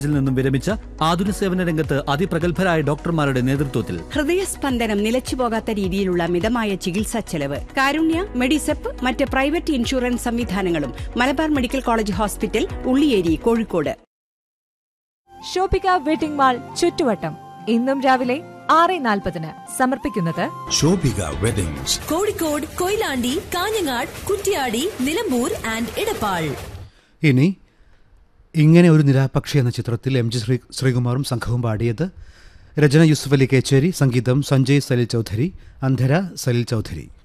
ിൽ നിന്നും വിരമിച്ച ആതുര സേവന രംഗത്ത് അതിപ്രഗത്ഭരായ ഡോക്ടർമാരുടെ നേതൃത്വത്തിൽ ഹൃദയസ്പന്ദനം നിലച്ചു പോകാത്ത രീതിയിലുള്ള മിതമായ ചികിത്സാ ചെലവ് കാരുണ്യ മെഡിസെപ്പ് മറ്റ് പ്രൈവറ്റ് ഇൻഷുറൻസ് സംവിധാനങ്ങളും Malabar medical college hospital Ulliyeri Kozhikode Shobika wedding mall ചുറ്റുവട്ടം ഇന്നും രാവിലെ ആറ് നാൽപ്പതിന് സമർപ്പിക്കുന്നത് ശോഭിക വെഡിങ്സ് കോഴിക്കോട് കൊയിലാണ്ടി കാഞ്ഞങ്ങാട് കുറ്റ്യാടി നിലമ്പൂർ ആൻഡ് ഇടപ്പാൾ ഇനി ഇങ്ങനെ ഒരു നിരാപക്ഷി എന്ന ചിത്രത്തിൽ എം ജി ശ്രീ ശ്രീകുമാറും സംഘവും പാടിയത് രചന യൂസുഫ് അലി കേച്ചേരി സംഗീതം സഞ്ജയ് സലിൽ ചൗധരി അന്ധര സലിൽ ചൗധരി